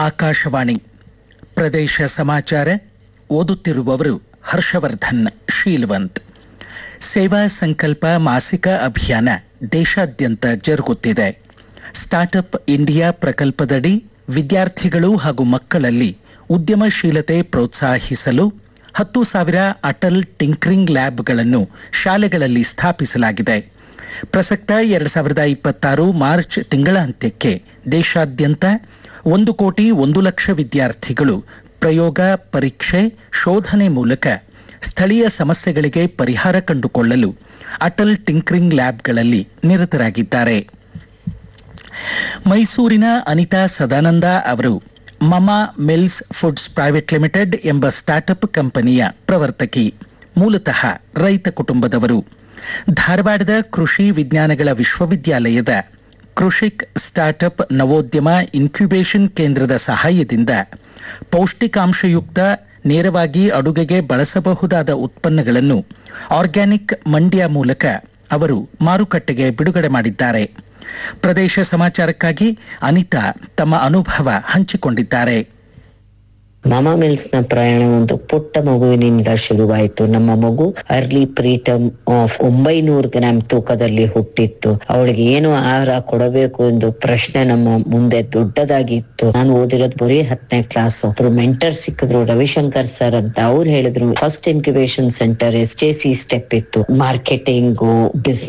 ಆಕಾಶವಾಣಿ ಪ್ರದೇಶ ಸಮಾಚಾರ ಓದುತ್ತಿರುವವರು ಹರ್ಷವರ್ಧನ್ ಶೀಲ್ವಂತ್ ಸೇವಾ ಸಂಕಲ್ಪ ಮಾಸಿಕ ಅಭಿಯಾನ ದೇಶಾದ್ಯಂತ ಜರುಗುತ್ತಿದೆ ಸ್ಟಾರ್ಟ್ಅಪ್ ಇಂಡಿಯಾ ಪ್ರಕಲ್ಪದಡಿ ವಿದ್ಯಾರ್ಥಿಗಳು ಹಾಗೂ ಮಕ್ಕಳಲ್ಲಿ ಉದ್ಯಮಶೀಲತೆ ಪ್ರೋತ್ಸಾಹಿಸಲು ಹತ್ತು ಸಾವಿರ ಅಟಲ್ ಟಿಂಕರಿಂಗ್ ಲ್ಯಾಬ್ಗಳನ್ನು ಶಾಲೆಗಳಲ್ಲಿ ಸ್ಥಾಪಿಸಲಾಗಿದೆ ಪ್ರಸಕ್ತ ಎರಡು ಸಾವಿರದ ಇಪ್ಪತ್ತಾರು ಮಾರ್ಚ್ ತಿಂಗಳಾಂತ್ಯಕ್ಕೆ ದೇಶಾದ್ಯಂತ ಒಂದು ಕೋಟಿ ಒಂದು ಲಕ್ಷ ವಿದ್ಯಾರ್ಥಿಗಳು ಪ್ರಯೋಗ ಪರೀಕ್ಷೆ ಶೋಧನೆ ಮೂಲಕ ಸ್ಥಳೀಯ ಸಮಸ್ಯೆಗಳಿಗೆ ಪರಿಹಾರ ಕಂಡುಕೊಳ್ಳಲು ಅಟಲ್ ಟಿಂಕರಿಂಗ್ ಲ್ಯಾಬ್ಗಳಲ್ಲಿ ನಿರತರಾಗಿದ್ದಾರೆ ಮೈಸೂರಿನ ಅನಿತಾ ಸದಾನಂದ ಅವರು Mama Mills Foods private limited ಎಂಬ ಸ್ಟಾರ್ಟ್ಅಪ್ ಕಂಪನಿಯ ಪ್ರವರ್ತಕಿ ಮೂಲತಃ ರೈತ ಕುಟುಂಬದವರು ಧಾರವಾಡದ ಕೃಷಿ ವಿಜ್ಞಾನಗಳ ವಿಶ್ವವಿದ್ಯಾಲಯದ ಕೃಷಿಕ್ ಸ್ಟಾರ್ಟ್ಅಪ್ ನವೋದ್ಯಮ ಇನ್ಕ್ಯುಬೇಷನ್ ಕೇಂದ್ರದ ಸಹಾಯದಿಂದ ಪೌಷ್ಟಿಕಾಂಶಯುಕ್ತ ನೇರವಾಗಿ ಅಡುಗೆಗೆ ಬಳಸಬಹುದಾದ ಉತ್ಪನ್ನಗಳನ್ನು ಆರ್ಗ್ಯಾನಿಕ್ ಮಂಡ್ಯ ಮೂಲಕ ಅವರು ಮಾರುಕಟ್ಟೆಗೆ ಬಿಡುಗಡೆ ಮಾಡಿದ್ದಾರೆ ಪ್ರದೇಶ ಸಮಾಚಾರಕ್ಕಾಗಿ ಅನಿತಾ ತಮ್ಮ ಅನುಭವ ಹಂಚಿಕೊಂಡಿದ್ದಾರೆ ಮಾಮಾ ಮಿಲ್ಸ್ ನ ಪ್ರಯಾಣ ಒಂದು ಪುಟ್ಟ ಮಗುವಿನಿಂದ ಶುರುವಾಯಿತು ನಮ್ಮ ಮಗು ಅರ್ಲಿ ಪ್ರೀಟಮ್ ಆಫ್ ಒಂಬೈನೂರು ಗ್ರಾಂ ತೂಕದಲ್ಲಿ ಹುಟ್ಟಿತ್ತು ಅವಳಿಗೆ ಏನು ಆಹಾರ ಕೊಡಬೇಕು ಎಂದು ಪ್ರಶ್ನೆ ನಮ್ಮ ಮುಂದೆ ದೊಡ್ಡದಾಗಿತ್ತು ನಾನು ಓದಿರೋದು ಬರೀ ಹತ್ತನೇ ಕ್ಲಾಸ್ ಒಬ್ರು ಮೆಂಟರ್ ಸಿಕ್ಕಿದ್ರು ರವಿಶಂಕರ್ ಸರ್ ಅಂತ ಅವ್ರು ಹೇಳಿದ್ರು first incubation centre S J C step ಇತ್ತು ಮಾರ್ಕೆಟಿಂಗು ಬಿಸ್ನೆಸ್